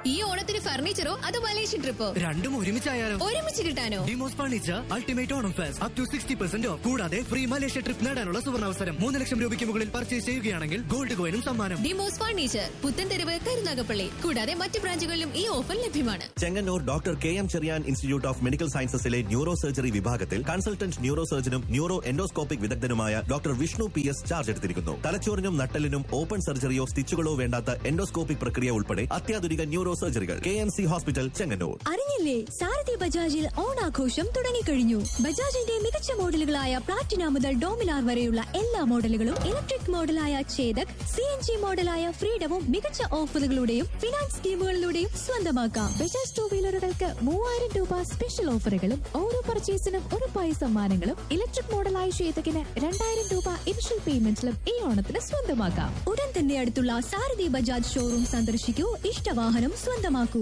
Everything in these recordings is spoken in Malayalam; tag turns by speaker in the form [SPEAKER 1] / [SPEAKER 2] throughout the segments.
[SPEAKER 1] ഈ ഓണത്തിന് ഫർണിച്ചറോ അതോ മലേഷ്യൻ ട്രിപ്പോ
[SPEAKER 2] രണ്ടും ഒരുമിച്ചായാലോ
[SPEAKER 1] ഒരുമിച്ച് കിട്ടാനോ
[SPEAKER 2] Demos furniture ultimate Onam fest up to sixty percent off കൂടാതെ ഫ്രീ മലേഷ്യ ട്രിപ്പ് നേടാനുള്ള സുവർണാവസരം മൂന്ന് ലക്ഷം രൂപയ്ക്ക് മുകളിൽ പർച്ചേസ് ചെയ്യുകയാണെങ്കിൽ ഗോൾഡ് കോയിനും സമ്മാനം
[SPEAKER 1] ഡിമോസ് ഫർണിച്ചർ പുത്തൻതെരുവ് കരുനാഗപ്പള്ളി കൂടാതെ മറ്റു ബ്രാഞ്ചുകളിലും ഈ ഓഫർ ലഭ്യമാണ്
[SPEAKER 3] Chengannur doctor K M Cherian institute of medical സയൻസസിലെ ന്യൂറോ സർജറി വിഭാഗത്തിൽ കൺസൾട്ടന്റ് ന്യൂറോ സർജനും ന്യൂറോ എൻഡോസ്കോപ്പിക് വിദഗ്ധനുമായ doctor Vishnu P S charge എടുത്തിരിക്കുന്നു തലച്ചോറിനും നട്ടലിനും ഓപ്പൺ സർജറിയോ സ്റ്റിച്ചുകളോ വേണ്ടാത്ത എൻഡോസ്കോപ്പിക് പ്രക്രിയ ഉൾപ്പെടെ അത്യാധുനിക ന്യൂറോ സർജറികൾ K M C hospital Chengannur
[SPEAKER 4] അറിഞ്ഞില്ലേ സാരഥി ബജാജിൽ ഓണാഘോഷം തുടങ്ങിക്കഴിഞ്ഞു ബജാജിന്റെ മികച്ച മോഡലുകളായ പ്ലാറ്റിന മുതൽ ഡോമിനാർ വരെയുള്ള എല്ലാ മോഡലുകളും ഇലക്ട്രിക് മോഡലായ ചേതക് സി എൻ ജി മോഡലായ ഫ്രീഡവും മികച്ച ഓഫറുകളുടെയും ഫിനാൻസ് സ്കീമുകളിലൂടെയും സ്വന്തമാക്കാം ബജാജ് ടൂ വീലറുകൾക്ക് മൂവായിരം രൂപ സ്പെഷ്യൽ ഓഫറുകളും ഓരോ പർച്ചേസിനും ഉറപ്പായ സമ്മാനങ്ങളും ഇലക്ട്രിക് മോഡലായ ചേതകിന് രണ്ടായിരം രൂപ ഇനിഷ്യൽ പേയ്മെന്റിലും ഈ ഓണത്തിന് സ്വന്തമാക്കാം ഉടൻ തന്നെ അടുത്തുള്ള സാരഥി ബജാജ് ഷോറൂം സന്ദർശിക്കൂ ഇഷ്ടവാഹനം സ്വന്തമാക്കൂ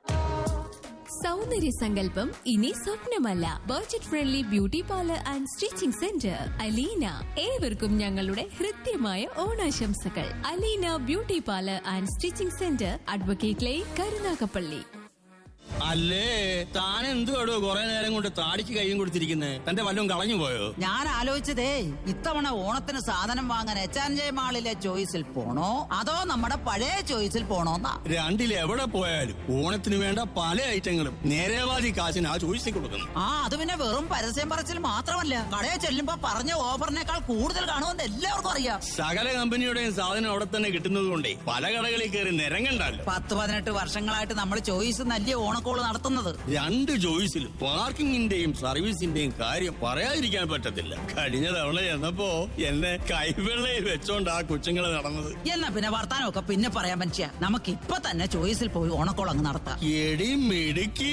[SPEAKER 1] സൗന്ദര്യ സങ്കല്പം ഇനി സ്വപ്നമല്ല budget friendly beauty parlour and stitching centre Aleena ഏവർക്കും ഞങ്ങളുടെ ഹൃദ്യമായ ഓണാശംസകൾ Aleena beauty parlour and stitching centre advocate lane Karunagappally
[SPEAKER 5] അല്ലേ താൻ എന്തുവാടോ കുറെ നേരം കൊണ്ട് താടിക്ക് കൈയും കൊടുത്തിരിക്കുന്നേ തന്റെ വല്ലതും കളഞ്ഞു പോയോ
[SPEAKER 6] ഞാൻ ആലോചിച്ചതേ ഇത്തവണ ഓണത്തിന് സാധനം വാങ്ങാൻ എച്ച് ആൻഡ് ജെ മാളിലെ ചോയ്സിൽ പോണോ അതോ നമ്മുടെ പഴയ ചോയ്സിൽ പോണോന്നാ
[SPEAKER 5] രണ്ടിൽ എവിടെ പോയാലും ഓണത്തിന് വേണ്ട പല ഐറ്റങ്ങളും നേരേവാദി കാശിന് ആ ചോദിച്ചു കൊടുക്കുന്നു
[SPEAKER 6] ആ അത് പിന്നെ വെറും പരസ്യം പറച്ചിൽ മാത്രമല്ല കടയിൽ ചെല്ലുമ്പോ പറഞ്ഞ ഓഫറിനേക്കാൾ കൂടുതൽ കാണുമെന്ന് എല്ലാവർക്കും അറിയാം
[SPEAKER 5] സകല കമ്പനിയുടെയും സാധനം അവിടെ തന്നെ കിട്ടുന്നത് കൊണ്ടേ പല കടകളിൽ കയറി നിരങ്ങണ്ടല്ലോ
[SPEAKER 6] പത്ത് പതിനെട്ട് വർഷങ്ങളായിട്ട് നമ്മൾ ചോയ്സ് നല്ല ഓണക്കോള് നടത്തുന്നത്
[SPEAKER 5] രണ്ട് ചോയ്സിലും പാർക്കിങ്ങിന്റെയും സർവീസിന്റെയും കാര്യം പറയാതിരിക്കാൻ പറ്റത്തില്ല കഴിഞ്ഞ തവണ ചെന്നപ്പോ എന്നെ കൈവെള്ളയിൽ വെച്ചോണ്ട് ആ കൊച്ചുങ്ങള് നടന്നത്
[SPEAKER 6] എന്നാ പിന്നെ വർത്താനമൊക്കെ പിന്നെ പറയാൻ പറ്റിയ നമുക്ക് ഇപ്പൊ തന്നെ ചോയ്സിൽ പോയി ഓണക്കോൾ അങ്ങ് നടത്താം
[SPEAKER 5] എടി മിടുക്കി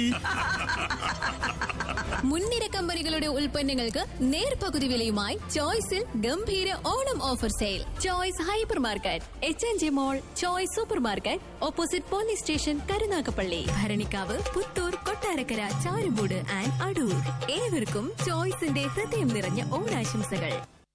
[SPEAKER 1] മുൻനിര കമ്പനികളുടെ ഉൽപ്പന്നങ്ങൾക്ക് നേർപകുതി വിലയുമായി ചോയ്സിൽ ഗംഭീര Onam offer sale choice hypermarket H N G mall choice supermarket opposite police station Karunagappally Bharanikkavu Puthur Kottarakkara Charummoodu and Adoor ഏവർക്കും ചോയ്സിന്റെ ഹൃദയം നിറഞ്ഞ ഓണാശംസകൾ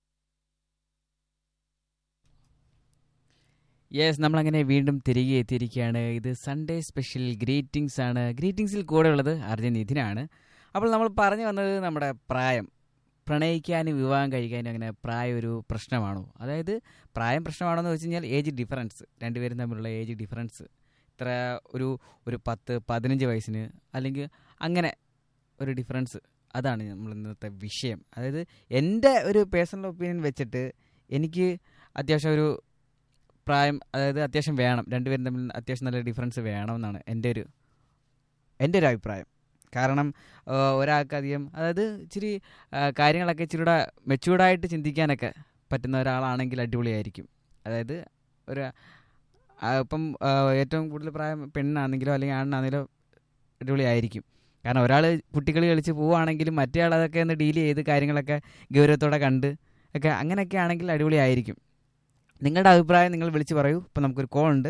[SPEAKER 7] യെസ് നമ്മളങ്ങനെ വീണ്ടും തിരികെ എത്തിയിരിക്കുകയാണ് ഇത് സൺഡേ സ്പെഷ്യൽ ഗ്രീറ്റിംഗ്സ് ആണ് ഗ്രീറ്റിംഗ്സിൽ കൂടെ ഉള്ളത് അർജുൻ നിധിനാണ് അപ്പോൾ നമ്മൾ പറഞ്ഞു വന്നത് നമ്മുടെ പ്രായം പ്രണയിക്കാനും വിവാഹം കഴിക്കാനും അങ്ങനെ പ്രായം ഒരു പ്രശ്നമാണോ അതായത് പ്രായം പ്രശ്നമാണോ എന്ന് വെച്ച് കഴിഞ്ഞാൽ ഏജ് ഡിഫറൻസ് രണ്ടുപേരും തമ്മിലുള്ള ഏജ് ഡിഫറൻസ് ഇത്ര ഒരു ഒരു പത്ത് പതിനഞ്ച് വയസ്സിന് അല്ലെങ്കിൽ അങ്ങനെ ഒരു ഡിഫറൻസ് അതാണ് നമ്മൾ ഇന്നത്തെ വിഷയം അതായത് എൻ്റെ ഒരു പേഴ്സണൽ ഒപ്പീനിയൻ വെച്ചിട്ട് എനിക്ക് അത്യാവശ്യം ഒരു പ്രായം അതായത് അത്യാവശ്യം വേണം രണ്ടുപേരും തമ്മിൽ അത്യാവശ്യം നല്ല ഡിഫറൻസ് വേണമെന്നാണ് എൻ്റെ ഒരു എൻ്റെ ഒരു അഭിപ്രായം കാരണം ആ, ഒരാൾക്കധികം അതായത് ഇച്ചിരി ആ, കാര്യങ്ങളൊക്കെ ഇച്ചിരി കൂടെ മെച്യൂർഡായിട്ട് ചിന്തിക്കാനൊക്കെ പറ്റുന്ന ഒരാളാണെങ്കിൽ അടിപൊളിയായിരിക്കും അതായത് ഒരു ആ, ഇപ്പം ആ, ഏറ്റവും കൂടുതൽ പ്രായം പെണ്ണാണെങ്കിലോ അല്ലെങ്കിൽ ആണാണെങ്കിലോ അടിപൊളിയായിരിക്കും കാരണം ഒരാൾ കുട്ടികളി കളിച്ച് പോവുകയാണെങ്കിലും മറ്റേ ആൾ അതൊക്കെ ഒന്ന് ഡീൽ ചെയ്ത് കാര്യങ്ങളൊക്കെ ഗൗരവത്തോടെ കണ്ട് ഒക്കെ അങ്ങനെയൊക്കെ ആണെങ്കിൽ അടിപൊളിയായിരിക്കും നിങ്ങളുടെ അഭിപ്രായം നിങ്ങൾ വിളിച്ച് പറയൂ ഇപ്പം നമുക്കൊരു കോൾ ഉണ്ട്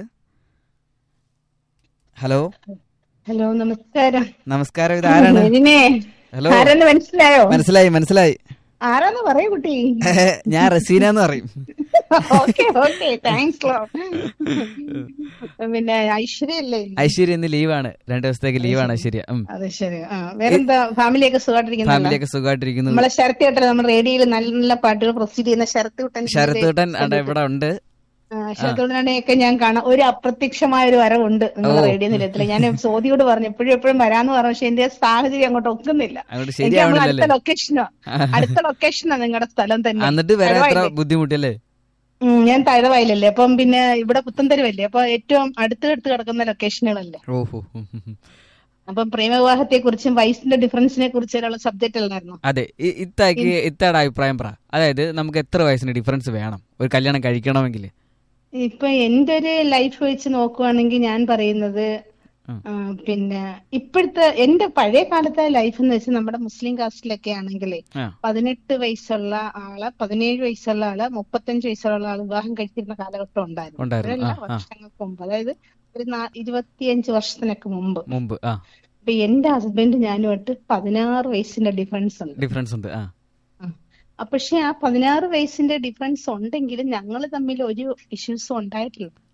[SPEAKER 7] ഹലോ
[SPEAKER 8] ഹലോ നമസ്കാരം
[SPEAKER 7] നമസ്കാരം ഇത് ആരാണ്
[SPEAKER 8] മെരിനെ
[SPEAKER 7] ഹലോ
[SPEAKER 8] ആരാന്ന് മനസ്സിലായോ
[SPEAKER 7] മനസ്സിലായി മനസ്സിലായി
[SPEAKER 8] ആരാന്ന് പറയൂ കുട്ടി
[SPEAKER 7] ഞാൻ റസീന എന്ന് പറയും
[SPEAKER 8] ഓക്കെ ഓക്കെ താങ്ക്സ് ലോ പിന്നെ ഐശ്വര്യ അല്ലേ
[SPEAKER 7] ഐശ്വര്യ ഇന്ന് ലീവാണ് രണ്ടു ദിവസത്തേക്ക് ലീവാണ് ഐശ്വര്യ ഉം.
[SPEAKER 8] അതെ ശരി ആ വേറെന്താ ഫാമിലിയൊക്കെ സുഖമായിട്ടിരിക്കുന്നല്ലോ
[SPEAKER 7] ഫാമിലിയൊക്കെ സുഖമായിട്ടിരിക്കുന്നു
[SPEAKER 8] നമ്മളെ ശരത്ത് കേട്ടല്ലോ നമ്മുടെ റേഡിയോയിൽ നല്ല നല്ല പാട്ടുകൾ പ്രൊസീഡ് ചെയ്യുന്ന ശരത്ത് കുട്ടൻ
[SPEAKER 7] ശരത്തൂട്ടൻ അവിടെ ഇവിടെ ഉണ്ട്
[SPEAKER 8] ശരത്തുടനെയൊക്കെ ഞാൻ കാണാം ഒരു അപ്രത്യക്ഷമായ ഒരു വരവുണ്ട് നിങ്ങളുടെ
[SPEAKER 7] ഓ.
[SPEAKER 8] റേഡിയോ നിലയത്തിൽ ഞാൻ സോദിയോട് പറഞ്ഞു എപ്പോഴും എപ്പോഴും വരാന്ന് പറഞ്ഞു പക്ഷെ എന്റെ സാഹചര്യം അങ്ങോട്ട് ഒക്കുന്നില്ല
[SPEAKER 7] അങ്ങോട്ട്
[SPEAKER 8] എനിക്ക് നമ്മൾ അടുത്ത
[SPEAKER 7] ശരിയാവണില്ലല്ലേ
[SPEAKER 8] ലൊക്കേഷനോ അടുത്ത ലൊക്കേഷനാ നിങ്ങളുടെ സ്ഥലം തന്നെ
[SPEAKER 7] എന്നിട്ട് വരാൻ എത്ര
[SPEAKER 8] തഴവായില്ലേ?
[SPEAKER 7] ബുദ്ധിമുട്ടല്ലേ
[SPEAKER 8] ഉം, ഞാൻ തഴവായില്ലല്ലേ അപ്പം പിന്നെ ഇവിടെ പുത്തൻതരുവല്ലേ അപ്പൊ ഏറ്റവും അടുത്തടുത്ത് കിടക്കുന്ന ലൊക്കേഷനുകളല്ലേ
[SPEAKER 7] ഓഹോ ഉം, ഉം, ഉം.
[SPEAKER 8] അപ്പം പ്രേമവിവാഹത്തെ കുറിച്ചും വയസ്സിന്റെ ഡിഫറൻസിനെ കുറിച്ചുള്ള സബ്ജക്റ്റ് അല്ലായിരുന്നു
[SPEAKER 7] അതെ ഇ- ഇത്താക്ക് ഇത്താടെ അഭിപ്രായം പറ അതായത് നമുക്ക് എത്ര വയസ്സിന് ഡിഫറൻസ് വേണം ഒരു കല്യാണം കഴിക്കണമെങ്കിൽ
[SPEAKER 8] ഇപ്പൊ എന്റെ ഒരു ലൈഫ് വെച്ച് നോക്കുവാണെങ്കിൽ ഞാൻ പറയുന്നത്
[SPEAKER 7] ഉം.
[SPEAKER 8] ആ, പിന്നെ ഇപ്പോഴത്തെ എന്റെ പഴയ കാലത്തെ ലൈഫ് എന്ന് വെച്ചാൽ നമ്മുടെ മുസ്ലിം കാസ്റ്റിലൊക്കെ ആണെങ്കിലേ
[SPEAKER 7] ആ.
[SPEAKER 8] പതിനെട്ട് വയസ്സുള്ള ആള് പതിനേഴ് വയസ്സുള്ള ആള് മുപ്പത്തഞ്ച് വയസ്സുള്ള ആള് വിവാഹം കഴിച്ചിരുന്ന കാലഘട്ടം ഉണ്ടായിരുന്നു
[SPEAKER 7] ഉണ്ടായിരുന്നു.
[SPEAKER 8] അതല്ല
[SPEAKER 7] ആ, ആ.
[SPEAKER 8] വർഷങ്ങൾക്ക് മുമ്പ് അതായത് ഒരു നാ- ഇരുപത്തിയഞ്ച് വർഷത്തിനൊക്കെ മുമ്പ്
[SPEAKER 7] മുമ്പ് ആ
[SPEAKER 8] അപ്പൊ എന്റെ ഹസ്ബൻഡ് ഞാനുമായിട്ട് പതിനാറ് വയസ്സിന്റെ ഡിഫറൻസ് ഉണ്ട്
[SPEAKER 7] ഡിഫറൻസ് ഉണ്ട് ആ
[SPEAKER 8] ആ, പക്ഷെ ആ പതിനാറ് വയസ്സിന്റെ ഡിഫറൻസ് ഉണ്ടെങ്കിലും ഞങ്ങൾ തമ്മിൽ ഒരു ഇഷ്യൂസും ഉണ്ടായിട്ടില്ല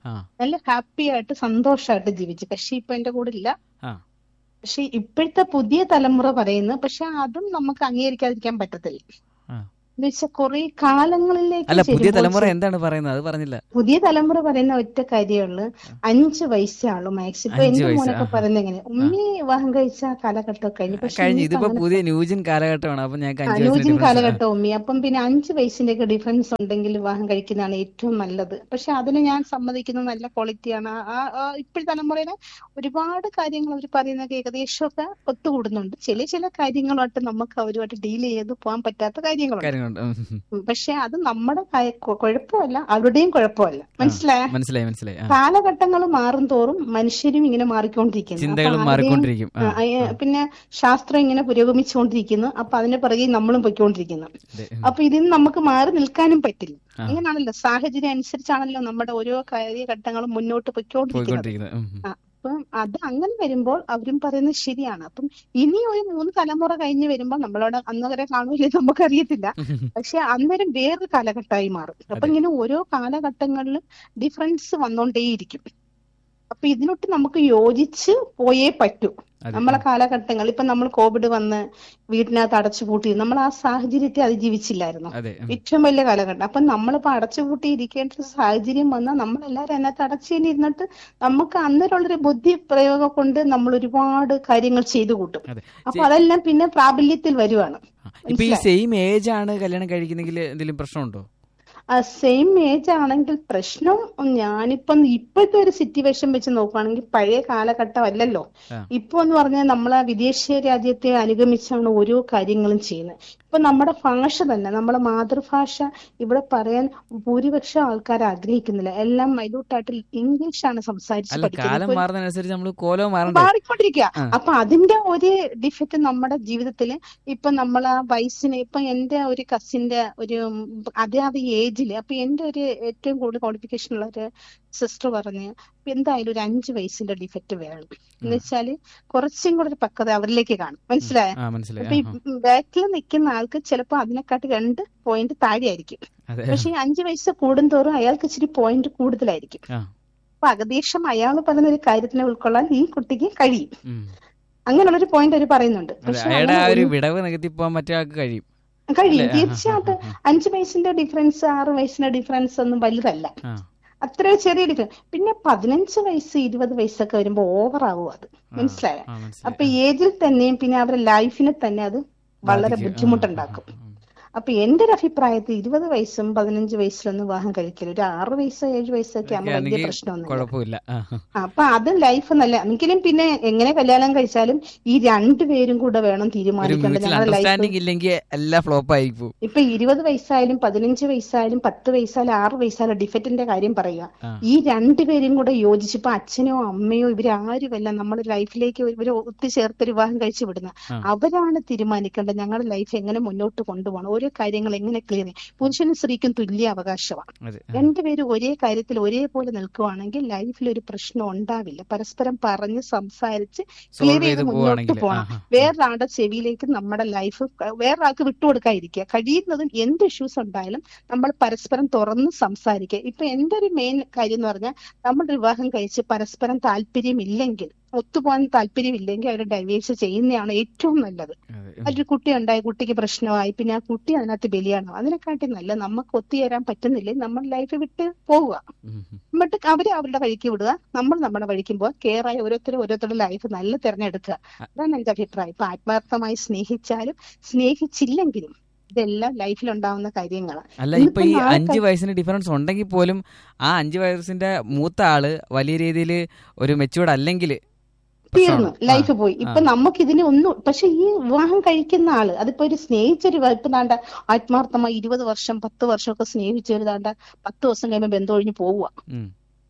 [SPEAKER 7] ആ
[SPEAKER 8] നല്ല ഹാപ്പി ആയിട്ട് സന്തോഷമായിട്ട് ജീവിച്ചു പക്ഷെ ഇപ്പൊ എന്റെ കൂടെ ഇല്ല
[SPEAKER 7] ആ
[SPEAKER 8] പക്ഷെ ഇപ്പോഴത്തെ പുതിയ തലമുറ പറയുന്നു പക്ഷെ അതും നമുക്ക് അംഗീകരിക്കാതിരിക്കാൻ പറ്റത്തില്ല
[SPEAKER 7] ആ.
[SPEAKER 8] എന്ന് വെച്ചാൽ കുറെ കാലങ്ങളിലേക്ക്
[SPEAKER 7] അല്ല പുതിയ
[SPEAKER 8] ചെല്ലുമ്പോൾ
[SPEAKER 7] തലമുറ എന്താണ് പറയുന്നത് അത് പറഞ്ഞില്ല
[SPEAKER 8] പുതിയ തലമുറ പറയുന്ന ഒറ്റ കാര്യമുള്ളു അഞ്ച് വയസ്സേ ആളൂ മാക്സ് ഇപ്പൊ
[SPEAKER 7] അഞ്ച്
[SPEAKER 8] എന്റെ
[SPEAKER 7] വയസ്സ്,
[SPEAKER 8] മോനൊക്കെ
[SPEAKER 7] ആഹാ.
[SPEAKER 8] പറയുന്നത് എങ്ങനെ ഉമ്മി വിവാഹം കഴിച്ച കാലഘട്ടം കഴിഞ്ഞു പക്ഷെ
[SPEAKER 7] കഴിഞ്ഞു
[SPEAKER 8] ഇനിയിപ്പോ
[SPEAKER 7] ഇതിപ്പോ
[SPEAKER 8] അങ്ങനെ
[SPEAKER 7] പുതിയ ന്യൂജൻ കാലഘട്ടമാണ് അപ്പൊ ഞങ്ങൾക്ക് അഞ്ചു
[SPEAKER 8] ന്യൂജൻ
[SPEAKER 7] വയസ്സിന്
[SPEAKER 8] കാലഘട്ടം ഉമ്മി അപ്പം പിന്നെ അഞ്ച് വയസ്സിന്റെ ഒക്കെ ഡിഫറൻസ് ഉണ്ടെങ്കിൽ വിവാഹം കഴിക്കുന്നതാണ് ഏറ്റവും നല്ലത് പക്ഷെ അതിന് ഞാൻ സമ്മതിക്കുന്ന നല്ല ക്വാളിറ്റിയാണ് ഇപ്പോഴത്തെ തലമുറയിലെ ഒരുപാട് കാര്യങ്ങൾ അവർ പറയുന്നതൊക്കെ ഏകദേശമൊക്കെ ഒത്തുകൂടുന്നുണ്ട് ചില ചില കാര്യങ്ങളുമായിട്ട് നമുക്ക് അവരുമായിട്ട് ഡീൽ ചെയ്ത് പോകാൻ പറ്റാത്ത കാര്യങ്ങളുണ്ട്
[SPEAKER 7] കാര്യങ്ങളുണ്ട് ഉം, ഉം, ഉം.
[SPEAKER 8] ഉം, പക്ഷെ അത് നമ്മുടെ കായ- കൊ- കുഴപ്പമല്ല അവരുടെയും കുഴപ്പമല്ല മനസ്സിലായ
[SPEAKER 7] മനസ്സിലായി മനസ്സിലായി ആ.
[SPEAKER 8] കാലഘട്ടങ്ങൾ മാറും തോറും മനുഷ്യരും ഇങ്ങനെ മാറിക്കൊണ്ടിരിക്കുന്നു
[SPEAKER 7] ചിന്തകളും
[SPEAKER 8] അപ്പൊ ആരെയും-
[SPEAKER 7] മാറിക്കൊണ്ടിരിക്കും ആ,
[SPEAKER 8] ആ, അയ- പിന്നെ ശാസ്ത്രം ഇങ്ങനെ പുരോഗമിച്ചുകൊണ്ടിരിക്കുന്നു അപ്പൊ അതിന്റെ പിറകെ നമ്മളും പൊയ്ക്കൊണ്ടിരിക്കുന്നു
[SPEAKER 7] അതെ, ഉം.
[SPEAKER 8] അപ്പൊ ഇതിന് നമുക്ക് മാറി നിൽക്കാനും പറ്റില്ല
[SPEAKER 7] ആ.
[SPEAKER 8] അങ്ങനെയാണല്ലോ സാഹചര്യം അനുസരിച്ചാണല്ലോ നമ്മുടെ ഓരോ കാര്യഘട്ടങ്ങളും മുന്നോട്ട് പൊയ്ക്കൊണ്ടിരിക്കുന്നത്
[SPEAKER 7] പോയിക്കൊണ്ടിരിക്കുന്നത് ഉം, ഉം.
[SPEAKER 8] ആ, അപ്പം അത് അങ്ങനെ വരുമ്പോൾ അവരും പറയുന്നത് ശരിയാണ് അപ്പം ഇനി ഒരു മൂന്ന് തലമുറ കഴിഞ്ഞ് വരുമ്പോൾ നമ്മളോട് അന്ന് വരെ കാണൂലേ നമുക്കറിയത്തില്ല പക്ഷെ അന്നേരം വേറൊരു കാലഘട്ടമായി മാറും അപ്പൊ
[SPEAKER 7] അതെ.
[SPEAKER 8] ഇങ്ങനെ ഓരോ കാലഘട്ടങ്ങളിലും ഡിഫറൻസ് വന്നോണ്ടേയിരിക്കും അപ്പൊ ഇതിനൊട്ട് നമുക്ക് യോജിച്ച് പോയേ പറ്റൂ
[SPEAKER 7] അതെ,
[SPEAKER 8] നമ്മളെ
[SPEAKER 7] ഉം.
[SPEAKER 8] കാലഘട്ടങ്ങൾ ഇപ്പൊ നമ്മൾ കോവിഡ് വന്ന് വീട്ടിനകത്ത് അടച്ചുപൂട്ടി നമ്മൾ ആ സാഹചര്യത്തെ അതിജീവിച്ചില്ലായിരുന്നു
[SPEAKER 7] അതെ ഉം.
[SPEAKER 8] ഏറ്റവും വലിയ കാലഘട്ടം അപ്പൊ നമ്മളിപ്പോ അടച്ചുപൂട്ടി ഇരിക്കേണ്ട ഒരു സാഹചര്യം വന്നാൽ നമ്മൾ എല്ലാവരും അതിനകത്ത് അടച്ചു ഇരുന്നിട്ട് നമുക്ക് അന്നേരമുള്ളൊരു ബുദ്ധി പ്രയോഗം കൊണ്ട് നമ്മൾ ഒരുപാട് കാര്യങ്ങൾ ചെയ്തു കൂട്ടും
[SPEAKER 7] അതെ
[SPEAKER 8] അപ്പൊ അതെല്ലാം പിന്നെ പ്രാബല്യത്തിൽ വരുവാണ്
[SPEAKER 7] ആ, ഇപ്പൊ ഈ സെയിം ഏജ് ആണ് കല്യാണം കഴിക്കുന്നെങ്കിൽ എന്തെങ്കിലും പ്രശ്നമുണ്ടോ
[SPEAKER 8] ആ സെയിം ഏജ് ആണെങ്കിൽ പ്രശ്നം ഞാനിപ്പം ഇപ്പോഴത്തെ ഒരു സിറ്റുവേഷൻ വെച്ച് നോക്കുകയാണെങ്കിൽ പഴയ കാലഘട്ടം അല്ലല്ലോ
[SPEAKER 7] ആ.
[SPEAKER 8] ഇപ്പൊ എന്ന് പറഞ്ഞാൽ നമ്മളെ വിദേശ രാജ്യത്തെ അനുഗമിച്ചാണ് ഓരോ കാര്യങ്ങളും ചെയ്യുന്നത് ഇപ്പൊ നമ്മുടെ ഭാഷ തന്നെ നമ്മളെ മാതൃഭാഷ ഇവിടെ പറയാൻ ഭൂരിപക്ഷം ആൾക്കാർ ആഗ്രഹിക്കുന്നില്ല എല്ലാം മൈലൂട്ടായിട്ട് ഇംഗ്ലീഷാണ് സംസാരിച്ച്
[SPEAKER 7] അല്ല കാലം
[SPEAKER 8] പഠിക്കുന്നത് ഇപ്പൊ
[SPEAKER 7] മാറുന്നതിനനുസരിച്ച് നമ്മൾ കോലവും മാറണ്ടേ
[SPEAKER 8] മാറിക്കൊണ്ടിരിക്കുക
[SPEAKER 7] ആ.
[SPEAKER 8] അപ്പൊ അതിന്റെ ഒരു ഡിഫക്റ്റ് നമ്മുടെ ജീവിതത്തില് ഇപ്പൊ നമ്മൾ ആ വയസ്സിന് ഇപ്പൊ എന്റെ ഒരു കസിന്റെ ഒരു ഉം, അതേ അതേ ഏജില് അപ്പൊ എന്റെ ഒരു ഏറ്റവും കൂടുതൽ ക്വാളിഫിക്കേഷൻ ഉള്ള ഒരു സിസ്റ്റർ പറഞ്ഞ് ഇപ്പൊ എന്തായാലും ഒരു അഞ്ച് വയസ്സിന്റെ ഡിഫക്റ്റ് വേണം എന്ന് വെച്ചാല് കുറച്ചും കൂടെ ഒരു പക്വത അവരിലേക്ക് കാണും മനസ്സിലായ
[SPEAKER 7] ആ മനസ്സിലായി
[SPEAKER 8] അപ്പൊ
[SPEAKER 7] ആ,
[SPEAKER 8] ഈ ബാക്കിൽ നിൽക്കുന്ന ആൾക്ക് ചിലപ്പോ അതിനെക്കാട്ടി രണ്ട് പോയിന്റ് താഴെയായിരിക്കും
[SPEAKER 7] ആ. അതെ
[SPEAKER 8] പക്ഷെ ഈ അഞ്ച് വയസ്സ് കൂടുന്തോറും അയാൾക്ക് ഇച്ചിരി പോയിന്റ് കൂടുതലായിരിക്കും
[SPEAKER 7] ആ
[SPEAKER 8] അപ്പൊ ഏകദേശം അയാൾ പറയുന്ന ഒരു കാര്യത്തിനെ ഉൾക്കൊള്ളാൻ ഈ കുട്ടിക്ക് കഴിയും
[SPEAKER 7] ഉം.
[SPEAKER 8] അങ്ങനെയുള്ളൊരു പോയിന്റ് അവർ പറയുന്നുണ്ട്
[SPEAKER 7] അതെ
[SPEAKER 8] പക്ഷെ
[SPEAKER 7] അയാളുടെ ആ
[SPEAKER 8] അങ്ങനെ
[SPEAKER 7] ഒരു
[SPEAKER 8] ഒരു-
[SPEAKER 7] വിടവ് നികത്തി പോകാൻ മറ്റേ ആൾക്ക് കഴിയും
[SPEAKER 8] കഴിയും
[SPEAKER 7] അല്ലേ? ആ, ആ,
[SPEAKER 8] തീർച്ചയായിട്ടും
[SPEAKER 7] ആ,
[SPEAKER 8] അഞ്ചു വയസ്സിന്റെ ഡിഫറൻസ് ആറ് വയസ്സിന്റെ ഡിഫറൻസ് ഒന്നും വലുതല്ല
[SPEAKER 7] ആ
[SPEAKER 8] അത്ര ചെറിയ ഡിഫറൻസ് പിന്നെ പതിനഞ്ച് വയസ്സ് ഇരുപത് വയസ്സൊക്കെ വരുമ്പോ ഓവർ ആവും അത് മനസ്സിലായ
[SPEAKER 7] ആ
[SPEAKER 8] അപ്പൊ
[SPEAKER 7] മനസ്സിലായി
[SPEAKER 8] ഏജിൽ തന്നെയും പിന്നെ അവരുടെ ലൈഫിനെ തന്നെ അത് വളരെ
[SPEAKER 7] ബാധിക്കും. ആ,
[SPEAKER 8] ബുദ്ധിമുട്ടുണ്ടാക്കും
[SPEAKER 7] ആ, ആ, ആ.
[SPEAKER 8] അപ്പൊ എന്റെ ഒരു അഭിപ്രായത്തിൽ ഇരുപത് വയസ്സും പതിനഞ്ച് വയസ്സിലൊന്നും വിവാഹം കഴിക്കല് ഒരു ആറ് വയസ്സ് ഏഴ് വയസ്സൊക്കെ ആകുമ്പോൾ വലിയ
[SPEAKER 7] ആണെങ്കിൽ
[SPEAKER 8] പ്രശ്നമൊന്നുമില്ല
[SPEAKER 7] കുഴപ്പമില്ല ആ, ആ.
[SPEAKER 8] അപ്പൊ അത് ലൈഫ് നല്ല എങ്കിലും പിന്നെ എങ്ങനെ കല്യാണം കഴിച്ചാലും ഈ രണ്ടുപേരും കൂടെ വേണം
[SPEAKER 7] ഒരു
[SPEAKER 8] തീരുമാനിക്കേണ്ടത്
[SPEAKER 7] മ്യൂച്വൽ
[SPEAKER 8] ഞങ്ങളുടെ ലൈഫ്
[SPEAKER 7] അണ്ടർസ്റ്റാൻഡിങ് ഇല്ലെങ്കിൽ എല്ലാം ഫ്ലോപ്പ് ആയി പോകും
[SPEAKER 8] ഇപ്പൊ ഇരുപത് വയസ്സായാലും പതിനഞ്ച് വയസ്സായാലും പത്ത് വയസ്സായാലും ആറ് വയസ്സായാലും ഡിഫക്റ്റിന്റെ കാര്യം പറയുക
[SPEAKER 7] ആ.
[SPEAKER 8] ഈ രണ്ടുപേരും കൂടെ യോജിച്ചപ്പോ അച്ഛനോ അമ്മയോ ഇവരാരുമല്ല നമ്മുടെ ലൈഫിലേക്ക് ഇവര് ഒത്തുചേർത്ത് ഒരു വിവാഹം കഴിച്ചു വിടുന്ന
[SPEAKER 7] ആ.
[SPEAKER 8] അവരാണ് തീരുമാനിക്കേണ്ടത് ഞങ്ങളുടെ ലൈഫ് എങ്ങനെ മുന്നോട്ട് കൊണ്ടുപോകണം ഓരോ കാര്യങ്ങൾ എങ്ങനെ ക്ലിയർ ചെയ്യും പുരുഷനും സ്ത്രീക്കും തുല്യ അവകാശമാണ്
[SPEAKER 7] അതെ ആ.
[SPEAKER 8] രണ്ടുപേരും ഒരേ കാര്യത്തിൽ ഒരേപോലെ നിൽക്കുവാണെങ്കിൽ ലൈഫിൽ ഒരു പ്രശ്നം ഉണ്ടാവില്ല പരസ്പരം പറഞ്ഞ് സംസാരിച്ച്
[SPEAKER 7] സോൾവ്
[SPEAKER 8] ക്ലിയർ
[SPEAKER 7] ചെയ്ത്
[SPEAKER 8] ചെയ്ത് മുന്നോട്ട്
[SPEAKER 7] പോവാണെങ്കിൽ
[SPEAKER 8] പോകണം വേറൊരാളുടെ ചെവിയിലേക്ക് നമ്മുടെ ലൈഫ് വേറൊരാൾക്ക് വിട്ടുകൊടുക്കാതിരിക്കുക കഴിയുന്നതും എന്ത് ഇഷ്യൂസ് ഉണ്ടായാലും നമ്മൾ പരസ്പരം തുറന്ന് സംസാരിക്കുക ഇപ്പൊ എന്റെ ഒരു മെയിൻ കാര്യം എന്ന് പറഞ്ഞാൽ നമ്മൾ വിവാഹം കഴിച്ച് പരസ്പരം താല്പര്യമില്ലെങ്കിൽ ഒത്തുപോകാൻ താല്പര്യമില്ലെങ്കിൽ അവർ ഡൈവേഴ്സ് ചെയ്യുന്നതാണ് ഏറ്റവും നല്ലത് അതിലൊരു കുട്ടി ഉണ്ടായി കുട്ടിക്ക് പ്രശ്നമായി പിന്നെ ആ കുട്ടി അതിനകത്ത് ബലിയാണ് അതിനെക്കാട്ടി നല്ല നമുക്ക് ഒത്തുചേരാൻ പറ്റുന്നില്ലേ നമ്മൾ ലൈഫ് വിട്ട് പോവുക എന്നിട്ട് അവര് അവരുടെ വഴിക്ക് വിടുക നമ്മൾ നമ്മുടെ വഴിക്ക് പോവുക കെയർ ആയി ഓരോരുത്തരും ഓരോരുത്തരുടെ ലൈഫ് നല്ല തിരഞ്ഞെടുക്കുക അതാണ് എന്റെ അഭിപ്രായം ഇപ്പൊ ആത്മാർത്ഥമായി സ്നേഹിച്ചാലും സ്നേഹിച്ചില്ലെങ്കിലും ഇതെല്ലാം ലൈഫിൽ ഉണ്ടാവുന്ന കാര്യങ്ങളാണ്
[SPEAKER 7] അല്ല
[SPEAKER 8] ഇന്നിപ്പോ
[SPEAKER 7] ഇപ്പൊ ഈ
[SPEAKER 8] നാളെ
[SPEAKER 7] അഞ്ച് വയസ്സിന് ഡിഫറൻസ് ഉണ്ടെങ്കിൽ പോലും ആ അഞ്ച് വയസ്സിന്റെ മൂത്ത ആള് വലിയ രീതിയിൽ ഒരു മെച്ചൂർഡ് അല്ലെങ്കിൽ
[SPEAKER 8] തീർന്നു ലൈഫ് പോയി ഇപ്പൊ നമുക്ക് ഇതിന് ഒന്നും പക്ഷെ ഈ വിവാഹം കഴിക്കുന്ന ആള് അതിപ്പോ ഒരു സ്നേഹിച്ചൊരു വ- ഇപ്പൊ താണ്ട ആത്മാർത്ഥമായി ഇരുപത് വർഷം പത്ത് വർഷമൊക്കെ സ്നേഹിച്ചൊരു താണ്ട പത്ത് ദിവസം കഴിയുമ്പോൾ ബന്ധം ഒഴിഞ്ഞ് പോവുക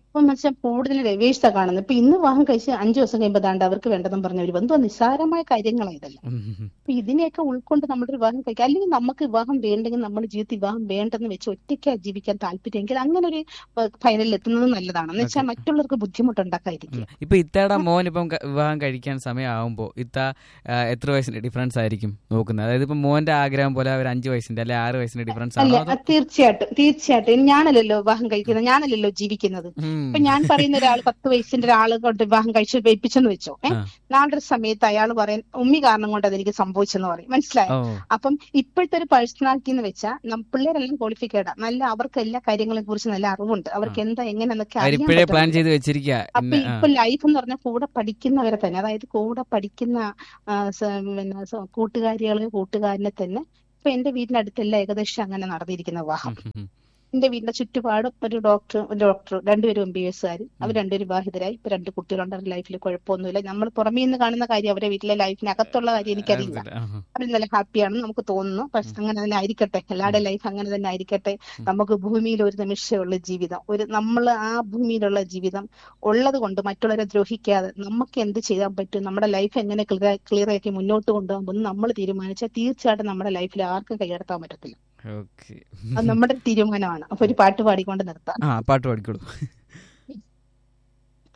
[SPEAKER 8] അപ്പൊ മനുഷ്യൻ കൂടുതൽ രവേഴ്സാ കാണുന്നത് ഇപ്പൊ ഇന്ന് വിവാഹം കഴിച്ച് അഞ്ചു ദിവസം കഴിയുമ്പോൾ ദാണ്ട് അവർക്ക് വേണ്ടതെന്ന് പറഞ്ഞ ഒരു ബന്ധു നിസ്സാരമായ കാര്യങ്ങളാണ് ഇതെല്ലാം
[SPEAKER 7] ഉം, ഉം, ഉം.
[SPEAKER 8] അപ്പൊ ഇതിനെയൊക്കെ ഉൾക്കൊണ്ട് നമ്മുടെ ഒരു വിവാഹം കഴിക്കുക അല്ലെങ്കിൽ നമുക്ക് വിവാഹം വേണ്ടെങ്കിൽ നമ്മുടെ ജീവിതത്തിൽ വിവാഹം വേണ്ടെന്ന് വെച്ച് ഒറ്റയ്ക്ക് ജീവിക്കാൻ താല്പര്യമെങ്കിൽ അങ്ങനെ ഒരു ഫൈനലിൽ എത്തുന്നത് നല്ലതാണ് എന്ന് വെച്ചാൽ മറ്റുള്ളവർക്ക് ബുദ്ധിമുട്ടുണ്ടാക്കാതിരിക്കുക
[SPEAKER 7] ഉം. ഇപ്പൊ ഇത്തയുടെ മോൻ ഇപ്പം ക- വിവാഹം കഴിക്കാൻ സമയമാകുമ്പോൾ ഇത്ത ആ, എത്ര വയസ്സിന്റെ ഡിഫറൻസ് ആയിരിക്കും നോക്കുന്നത് അതായത് ഇപ്പൊ മോന്റെ ആഗ്രഹം പോലെ ഒരു അഞ്ച് വയസ്സിന്റെ അല്ലെ ആറ് വയസ്സിന്റെ ഡിഫറൻസ്
[SPEAKER 8] അല്ല
[SPEAKER 7] ആണോ അതോ
[SPEAKER 8] അത് തീർച്ചയായിട്ടും തീർച്ചയായിട്ടും ഞാനല്ലല്ലോ വിവാഹം കഴിക്കുന്നത് ഞാനല്ലല്ലോ ജീവിക്കുന്നത്
[SPEAKER 7] ഉം.
[SPEAKER 8] ഇപ്പൊ ഞാൻ പറയുന്ന ഒരാൾ പത്ത് വയസ്സിന്റെ ഒരാൾ കൊണ്ട് വിവാഹം കഴിച്ച് വെപ്പിച്ചെന്ന് വെച്ചോ ഏഹ്
[SPEAKER 7] ആ.
[SPEAKER 8] നാളെ ഒരു സമയത്ത് അയാൾ പറയാൻ ഉമ്മി കാരണം കൊണ്ട് അതെനിക്ക് സംഭവിച്ചെന്ന് പറയും മനസ്സിലായോ
[SPEAKER 7] ഓ
[SPEAKER 8] അപ്പം ഇപ്പോഴത്തെ ഒരു പേഴ്സണാലിറ്റി എന്ന് വെച്ചാൽ പിള്ളേരെല്ലാം ക്വാളിഫിക്കേഡാ നല്ല അവർക്ക് എല്ലാ കാര്യങ്ങളെ കുറിച്ച് നല്ല അറിവുണ്ട് അവർക്ക് എന്താ എങ്ങനെയെന്നൊക്കെ അറിയാൻ
[SPEAKER 7] അവരിപ്പോഴേ പ്ലാൻ
[SPEAKER 8] പറ്റുന്നുണ്ട്.
[SPEAKER 7] ചെയ്ത് വെച്ചിരിക്കുക
[SPEAKER 8] അപ്പൊ ഇപ്പൊ ലൈഫ് എന്ന് പറഞ്ഞാൽ കൂടെ പഠിക്കുന്നവരെ തന്നെ അതായത് കൂടെ പഠിക്കുന്ന ആ, സ- പിന്നെ സ- കൂട്ടുകാരികളെ കൂട്ടുകാരനെ തന്നെ ഇപ്പൊ എന്റെ വീടിന്റെ അടുത്തെല്ലാം ഏകദേശം അങ്ങനെ നടന്നിരിക്കുന്ന വിവാഹം എന്റെ വീടിന്റെ ചുറ്റുപാടും ഒരു ഡോക്ടർ ഒരു ഡോക്ടർ രണ്ടുപേരും എം ബി എസ് കാര് അവർ രണ്ടുപേരും വിവാഹിതരായി ഇപ്പൊ രണ്ട് കുട്ടികളുണ്ട് അവരുടെ ലൈഫിൽ കുഴപ്പമൊന്നുമില്ല നമ്മൾ പുറമേ നിന്ന് കാണുന്ന കാര്യം അവരുടെ വീട്ടിലെ ലൈഫിനകത്തുള്ള കാര്യം എനിക്കറിയില്ല അവർ നല്ല ഹാപ്പിയാണെന്ന് നമുക്ക് തോന്നുന്നു പക്ഷെ അങ്ങനെ തന്നെ ആയിരിക്കട്ടെ എല്ലാവരുടെ ലൈഫ് അങ്ങനെ തന്നെ ആയിരിക്കട്ടെ നമുക്ക് ഭൂമിയിൽ ഒരു നിമിഷമുള്ള ജീവിതം ഒരു നമ്മൾ ആ ഭൂമിയിലുള്ള ജീവിതം ഉള്ളത് കൊണ്ട് മറ്റുള്ളവരെ ദ്രോഹിക്കാതെ നമുക്ക് എന്ത് ചെയ്യാൻ പറ്റും നമ്മുടെ ലൈഫ് എങ്ങനെ ക്ലിയർ ക്ലിയർ ആക്കി മുന്നോട്ട് കൊണ്ടുപോകുമ്പോൾ നമ്മൾ തീരുമാനിച്ചാൽ തീർച്ചയായിട്ടും നമ്മുടെ ലൈഫിൽ ആർക്കും കൈയടത്താൻ പറ്റത്തില്ല
[SPEAKER 7] ഓക്കെ
[SPEAKER 8] അത് നമ്മുടെ തീരുമാനമാണ് അപ്പൊ ഒരു പാട്ട് പാടിക്കൊണ്ട് നിർത്താം
[SPEAKER 7] ആ പാട്ട് പാടിക്കോളൂ